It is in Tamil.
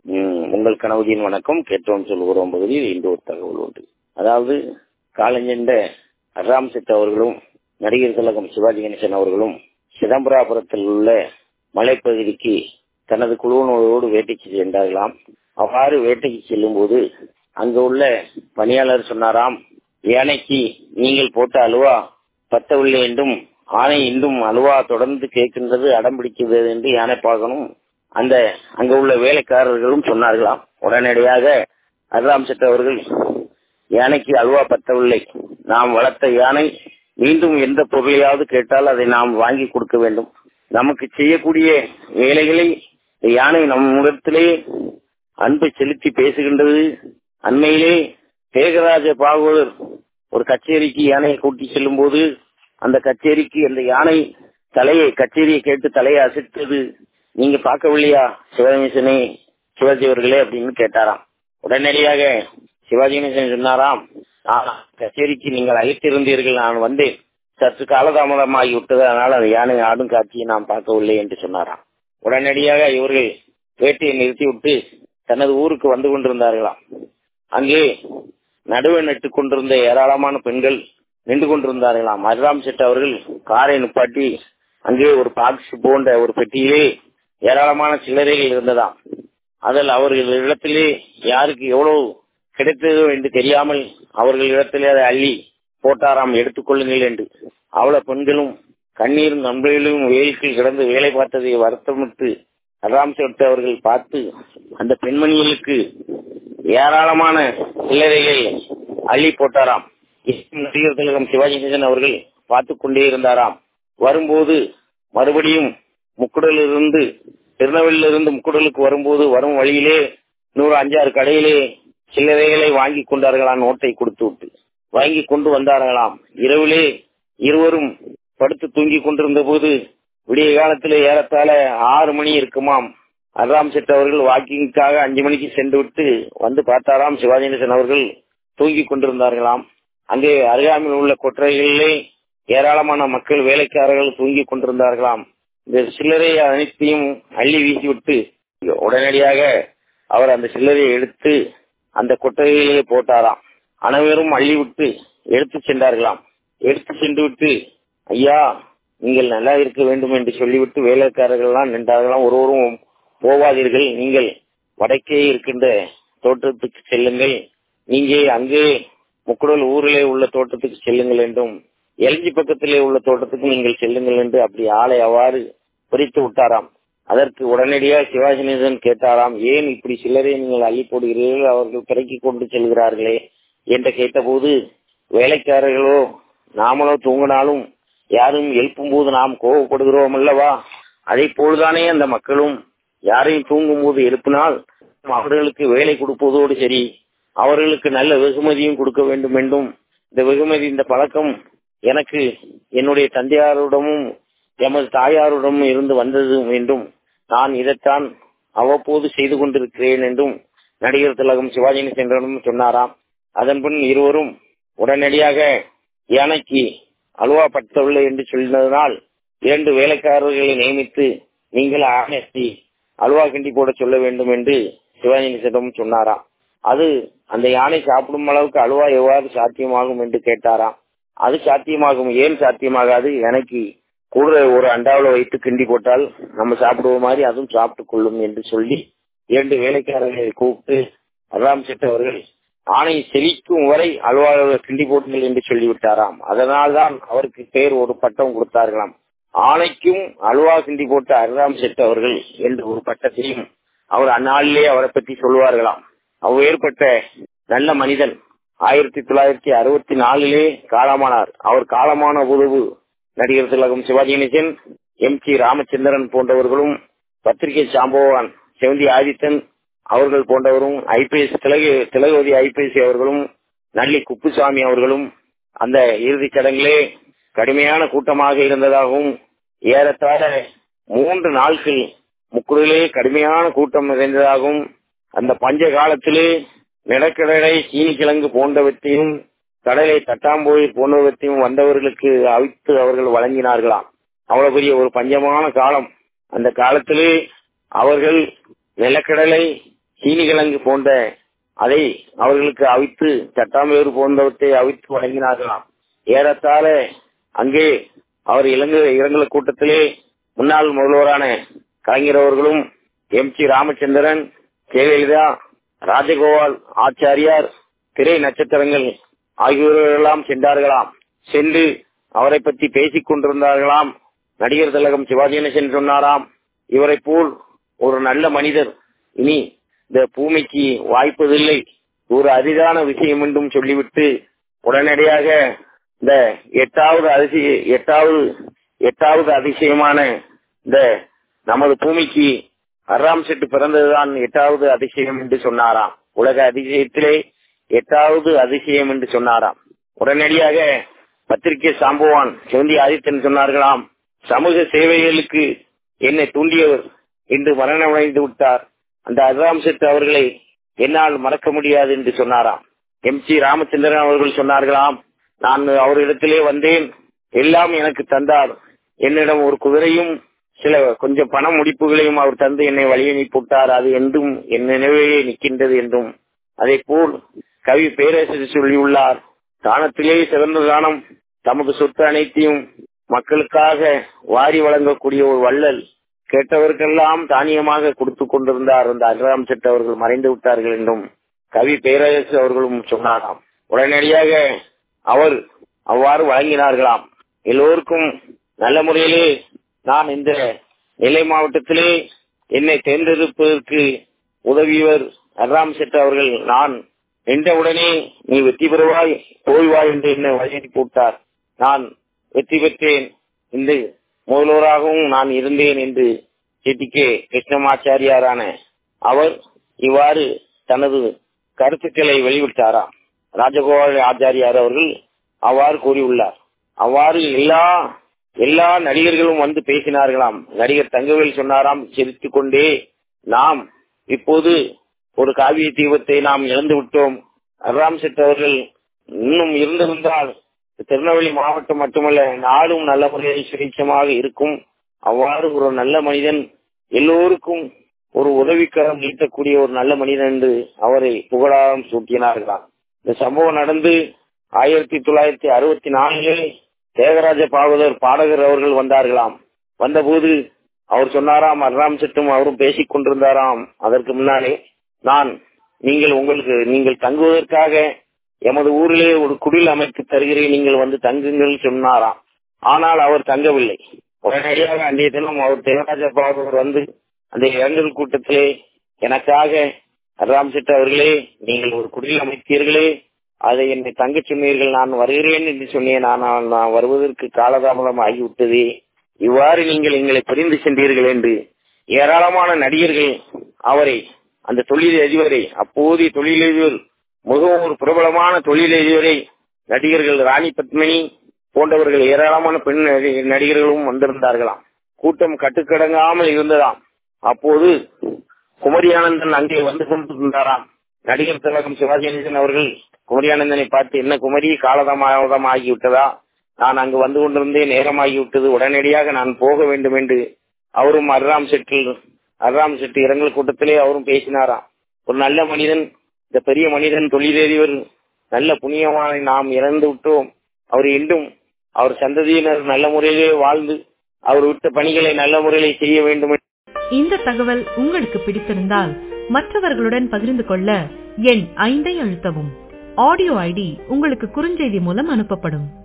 ம், உங்கள் கனவுதியின் வணக்கம் கேட்டோம் சொல்கிறோம் பகுதியில் இன்று ஒரு தகவல் உண்டு அதாவது காலஞ்சென்ற அராம் சித் அவர்களும் நடிகர் திலகம் சிவாஜி கணேசன் அவர்களும் சிதம்பராபுரத்தில் உள்ள மலைப்பகுதிக்கு தனது குழுவினரோடு வேட்டைக்கு சென்றார்களாம் அவ்வாறு வேட்டைக்கு செல்லும் போது அங்கு உள்ள பணியாளர் சொன்னாராம் யானைக்கு நீங்கள் போட்ட அலுவா பத்தவில்லை என்றும் ஆணை இன்றும் அலுவா தொடர்ந்து கேட்கின்றது அடம் பிடிக்கிறது என்று யானை பார்க்கணும் அந்த அங்க உள்ள வேலைக்காரர்களும் சொன்னார்களாம் உடனடியாக அர்ராம் செட் அவர்கள் யானைக்கு அல்வா பத்தவில்லை நாம் வளர்த்த யானை மீண்டும் எந்த பொருளையாவது கேட்டால் அதை நாம் வாங்கி கொடுக்க வேண்டும் நமக்கு செய்யக்கூடிய வேலைகளை இந்த யானை நம்மிடத்திலே அன்பை செலுத்தி பேசுகின்றது அண்மையிலே தேகராஜ பாகவதர் ஒரு கச்சேரிக்கு யானையை கூட்டி செல்லும் போது அந்த கச்சேரிக்கு அந்த யானை தலையை கச்சேரியை கேட்டு தலையை அசைத்தது நீங்க பார்க்கவில்லையா சிவகணேசனே சிவாஜி அவர்களே அப்படின்னு கேட்டாராம் உடனடியாக சிவாஜி கணேசன் சொன்னாராம் "ஆ, கச்சேரிக்கு நீங்கள் அழைத்திருந்தீர்கள் நான் வந்தேன் சற்று காலதாமதமாகி விட்டது அதனால் அந்த யானை ஆடும் காட்சியை நாம் பார்க்கவில்லை என்று சொன்னாராம் உடனடியாக இவர்கள் வேட்டையை நிறுத்திவிட்டு தனது ஊருக்கு வந்து கொண்டிருந்தார்களாம் அங்கே நடுவே நட்டுக் கொண்டிருந்த ஏராளமான பெண்கள் நின்று கொண்டிருந்தார்களாம் அர்ராம் செட் அவர்கள் காரை நிப்பாட்டி அங்கே ஒரு பாக்ஸ் போன்ற ஒரு பெட்டியிலே ஏராளமான சில்லறைகள் இருந்ததாம் அதில் அவர்கள் இடத்திலே யாருக்கு எவ்வளவு கிடைத்ததோ என்று தெரியாமல் அவர்கள் இடத்திலே அதை அள்ளி போட்டாராம் எடுத்துக்கொள்ளுங்கள் என்று அவ்வளவு பெண்களும் கண்ணீரும் நண்பர்களும் வெயிலுக்கு கிடந்து வேலை பார்த்ததை வருத்தமிட்டு அர்ராம் செட் அவர்கள் பார்த்து அந்த பெண்மணிகளுக்கு ஏராளமான சில்லறைகளை அள்ளி போட்டாராம் நடிகர் திலகம் சிவாஜி கணேசன் அவர்கள் பார்த்து கொண்டே இருந்தாராம் வரும்போது மறுபடியும் முக்குடலிலிருந்து திருநெல்வேலியிலிருந்து முக்குடலுக்கு வரும்போது வரும் வழியிலே நூறு அஞ்சாறு கடையிலே சில்லறைகளை வாங்கி கொண்டார்களாம் நோட்டை கொடுத்து விட்டு வாங்கி கொண்டு வந்தார்களாம் இரவிலே இருவரும் படுத்து தூங்கி கொண்டிருந்த போது விடிய காலத்திலே ஏறத்தாழ ஆறு மணி இருக்குமாம் அர்ராம் செட் அவர்கள் வாக்கிங்காக அஞ்சு மணிக்கு சென்று விட்டு வந்து பார்த்தாராம் சிவாஜி கணேசன் அவர்கள் தூங்கி கொண்டிருந்தார்களாம் அங்கே அருகாமையில் உள்ள கொற்றைகளிலே ஏராளமான மக்கள் வேலைக்காரர்கள் தூங்கி கொண்டிருந்தார்களாம் இந்த சில்லறை அனைத்தையும் அள்ளி வீசிவிட்டு உடனடியாக அவர் அந்த சில்லறையை எடுத்து அந்த கொட்டகையிலே போட்டாராம் அனைவரும் அள்ளி விட்டு எடுத்து சென்றார்களாம் எடுத்து சென்று விட்டு ஐயா நீங்கள் நல்லா இருக்க வேண்டும் என்று சொல்லிவிட்டு வேலைக்காரர்கள் எல்லாம் நின்றார்களாம் ஒருவரும் போவாதீர்கள் நீங்கள் வடக்கே இருக்கின்ற தோட்டத்துக்கு செல்லுங்கள் நீங்க அங்கே முக்குடல் ஊரிலே உள்ள தோட்டத்துக்கு செல்லுங்கள் என்றும் எலஞ்சி பக்கத்திலே உள்ள தோட்டத்துக்கு நீங்கள் செல்லுங்கள் என்று அப்படி ஆளை அவ்வாறு பிரித்து விட்டாராம் அதற்கு உடனடியாக சிவாஜி கணேசன் கேட்டாராம் ஏன் இப்படி சிலரை நீங்கள் அள்ளி போடுகிறீர்கள் அவர்கள் பிறக்கி கொண்டு செல்கிறார்களே என்று கேட்டபோது வேலைக்காரர்களோ நாமளோ தூங்கினாலும் யாரும் எழுப்பும் போது நாம் கோவப்படுகிறோம் அல்லவா அதை போல்தானே அந்த மக்களும் யாரையும் தூங்கும் போது எழுப்பினால் அவர்களுக்கு வேலை கொடுப்பதோடு சரி அவர்களுக்கு நல்ல வெகுமதியும் கொடுக்க வேண்டும் என்றும் இந்த வெகுமதி இந்த பழக்கம் எனக்கு என்னுடைய தந்தையாரிடமும் எமது தாயாரிடமும் இருந்து வந்தது என்றும் நான் இதைத்தான் அவ்வப்போது செய்து கொண்டிருக்கிறேன் என்றும் நடிகர் திலகம் சிவாஜி கணேசனிடம் சொன்னாராம் அதன் பின் இருவரும் உடனடியாக யானைக்கு அல்வா பட்டவில்லை என்று சொன்னதனால் இரண்டு வேலைக்காரர்களை நியமித்து நீங்கள் ஆணையத்தை அல்வா கிண்டி போட சொல்ல வேண்டும் என்று சிவாஜி கணேசனிடம் சொன்னாராம் அது அந்த யானை சாப்பிடும் அளவுக்கு அல்வா எவ்வாறு சாத்தியமாகும் என்று கேட்டாராம் அது சாத்தியமாகும் ஏன் சாத்தியமாகாது எனக்கு கூட ஒரு அண்டாவில் வைத்து கிண்டி போட்டால் நம்ம சாப்பிடுவோம் மாதிரி அதுவும் சாப்பிட்டுக் கொள்ளும் என்று சொல்லி இரண்டு வேலைக்காரர்களை கூப்பிட்டு அராம் செட் அவர்கள் ஆணை செழிக்கும் வரை அல்வாவை கிண்டி போட்டுங்கள் என்று சொல்லிவிட்டாராம் அதனால்தான் அவருக்கு பேர் ஒரு பட்டம் கொடுத்தார்களாம் ஆணைக்கும் அல்வா கிண்டி போட்ட அர்ராம் செட் அவர்கள் என்று ஒரு பட்டத்தையும் அவர் அந்நாளிலே அவரை பற்றி சொல்லுவார்களாம் அவ்வேற்பட்ட நல்ல மனிதன் ஆயிரத்தி தொள்ளாயிரத்தி அறுபத்தி நாலிலே காலமானார் அவர் காலமான உதவு நடிகர் திலகம் சிவாஜி கணேசன் எம் சி ராமச்சந்திரன் போன்றவர்களும் பத்திரிகை சாம்பவான் செவந்தி ஆதித்தன் அவர்கள் போன்றவரும் ஐபிஎஸ் திலகு திலகவதி ஐபிஎஸ் அவர்களும் நல்லி குப்புசாமி அவர்களும் அந்த இறுதிச் சடங்கிலே கடுமையான கூட்டமாக இருந்ததாகவும் ஏறத்தாழ மூன்று நாட்கள் முக்குடிலே கடுமையான கூட்டம் நிறைந்ததாகவும் அந்த பஞ்ச காலத்திலே நிலக்கடலை சீனிக்கிழங்கு போன்றவற்றையும் கடலை தட்டாம்போய் போன்றவற்றையும் வந்தவர்களுக்கு அவித்து அவர்கள் வழங்கினார்களாம் அவ்வளவு பெரிய ஒரு பஞ்சமான காலம் அந்த காலத்திலே அவர்கள் நிலக்கடலை சீனிகிழங்கு போன்ற அதை அவர்களுக்கு அவித்து தட்டாம்பேறு போன்றவற்றை அவித்து வழங்கினார்களாம் ஏறத்தாழ அங்கே அவர் இலங்கை இரங்கல கூட்டத்திலே முன்னாள் முதல்வரான கலைஞர் அவர்களும் எம் சி ராமச்சந்திரன் ஜெயலலிதா ராஜகோபால் ஆச்சாரியார் திரை நட்சத்திரங்கள் ஆகியோரெல்லாம் சென்றார்களாம் சென்று அவரை பற்றி பேசிக் கொண்டிருந்தார்களாம் நடிகர் திலகம் சிவாஜி கணேசன் சொன்னாராம் இவரை போல் ஒரு நல்ல மனிதர் இனி இந்த பூமிக்கு வாய்ப்பதில்லை ஒரு அரிதான விஷயம் என்றும் சொல்லிவிட்டு உடனடியாக இந்த எட்டாவது அதிசய எட்டாவது எட்டாவது அதிசயமான இந்த நமது பூமிக்கு அறாம் செட்டு பிறந்ததுதான் எட்டாவது அதிசயம் என்று சொன்னாராம் உலக அதிசயத்திலே எட்டாவது அதிசயம் என்று சொன்னாராம் உடனடியாக பத்திரிகை சாம்பவான் சிவந்தி ஆதித்தன் சொன்னார்களாம் சமூக சேவைகளுக்கு என்னை தூண்டியவர் இன்று மரணமடைந்து விட்டார் அந்த அசாம் செட்டு அவர்களை என்னால் மறக்க முடியாது என்று சொன்னாராம் எம் சி ராமச்சந்திரன் அவர்கள் சொன்னார்களாம் நான் அவரிடத்திலே வந்தேன் எல்லாம் எனக்கு தந்தார் என்னிடம் ஒரு குதிரையும் சில கொஞ்சம் பண முடிப்புகளையும் அவர் தந்து என்னை வழி அனுப்பிவிட்டார் அது என்றும் என் நினைவே நிற்கின்றது என்றும் அதே போல் கவி பேரரசர் சொல்லியுள்ளார் தானத்திலே சிறந்த தானம் தமது சொத்து அனைத்தையும் மக்களுக்காக வாரி வழங்கக்கூடிய ஒரு வள்ளல் கேட்டவருக்கெல்லாம் தானியமாக கொடுத்து கொண்டிருந்தார் அந்த அகராம் செட் அவர்கள் மறைந்து விட்டார்கள் என்றும் கவி பேரரசு அவர்களும் சொன்னாராம் உடனடியாக அவர் அவ்வாறு வழங்கினார்களாம் எல்லோருக்கும் நல்ல முறையிலே நான் இந்த நெல்லை மாவட்டத்திலே என்னை தேர்ந்தெடுப்பதற்கு உதவியவர் அர்ராம் செட் அவர்கள் நான் நின்றவுடனே நீ வெற்றி பெறுவாய் போய்வாய் என்று என்னை வழங்கி போட்டார் நான் வெற்றி பெற்றேன் இந்த முதல்வராகவும் நான் இருந்தேன் என்று கே கிருஷ்ணமாச்சாரியாரான அவர் இவ்வாறு தனது கருத்துக்களை வெளிவிட்டாராம் ராஜகோபால் ஆச்சாரியார் அவர்கள் அவ்வாறு கூறியுள்ளார் அவ்வாறு எல்லா எல்லா நடிகர்களும் வந்து பேசினார்களாம் நடிகர் தங்கவேல் சொன்னாராம் சிரித்துக் கொண்டே நாம் இப்போது ஒரு காவிய தீபத்தை நாம் இழந்து விட்டோம் அர்ராம் செட் அவர்கள் இன்னும் இருந்திருந்தால் திருநெல்வேலி மாவட்டம் மட்டுமல்ல நாடும் நல்ல முறையில் சுரீட்சமாக இருக்கும் அவ்வாறு ஒரு நல்ல மனிதன் எல்லோருக்கும் ஒரு உதவிக்கரம் நீட்டக்கூடிய ஒரு நல்ல மனிதன் என்று அவரை புகழாரம் சூட்டினார்களாம் இந்த சம்பவம் நடந்து ஆயிரத்தி தொள்ளாயிரத்தி அறுபத்தி நாலிலே தேகராஜ பாகவதர் பாடகர் அவர்கள் வந்தார்களாம் வந்தபோது அவர் சொன்னாராம் அர்ராம் செட்டும் அவரும் பேசிக் கொண்டிருந்தாராம் அதற்கு முன்னாலே நான் நீங்கள் உங்களுக்கு நீங்கள் தங்குவதற்காக எமது ஊரிலே ஒரு குடில் அமைத்து தருகிறேன் நீங்கள் வந்து தங்குங்கள் சொன்னாராம் ஆனால் அவர் தங்கவில்லை உடனடியாக அன்றைய தினம் அவர் தேவராஜ பாகவர் வந்து அந்த இரங்கல் கூட்டத்திலே எனக்காக அர்ராம் செட் அவர்களே நீங்கள் ஒரு குடில் அமைத்தீர்களே அதை என்னை தங்க சொன்னீர்கள் நான் வருகிறேன் என்று சொன்னேன் ஆனால் நான் வருவதற்கு காலதாமதம் ஆகிவிட்டது இவ்வாறு நீங்கள் எங்களை பிரிந்து சென்றீர்கள் என்று ஏராளமான நடிகர்கள் அவரை அந்த தொழிலதிபரை அப்போதைய தொழிலதிபர் மிகவும் ஒரு பிரபலமான தொழிலதிபரை நடிகர்கள் ராணி பத்மினி போன்றவர்கள் ஏராளமான பெண் நடிகர்களும் வந்திருந்தார்களாம் கூட்டம் கட்டுக்கடங்காமல் இருந்ததாம் அப்போது குமரியானந்தன் அங்கே வந்து கொண்டிருந்தாராம் நடிகர் திலகம் சிவாஜி கணேசன் அவர்கள் குமரியானந்தனை பார்த்து என்ன குமரி காலதாமதம் ஆகிவிட்டதா நான் அங்கு வந்து கொண்டிருந்தேன் நேரமாகிவிட்டது உடனடியாக நான் போக வேண்டும் என்று அவரும் அர்ராம் செட்டில் அர்ராம் செட்டி இரங்கல் கூட்டத்திலே அவரும் பேசினாராம் ஒரு நல்ல மனிதன் இந்த பெரிய மனிதன் தொழிலதிபர் நல்ல புண்ணியமான நாம் இறந்து விட்டோம் அவர் இன்றும் அவர் சந்ததியினர் நல்ல முறையிலே வாழ்ந்து அவர் விட்ட பணிகளை நல்ல முறையிலே செய்ய வேண்டும் இந்த தகவல் உங்களுக்கு பிடித்திருந்தால் மற்றவர்களுடன் பகிர்ந்து கொள்ள எண் ஐந்தை அழுத்தவும் ஆடியோ ஐடி உங்களுக்கு குறுஞ்செய்தி மூலம் அனுப்பப்படும்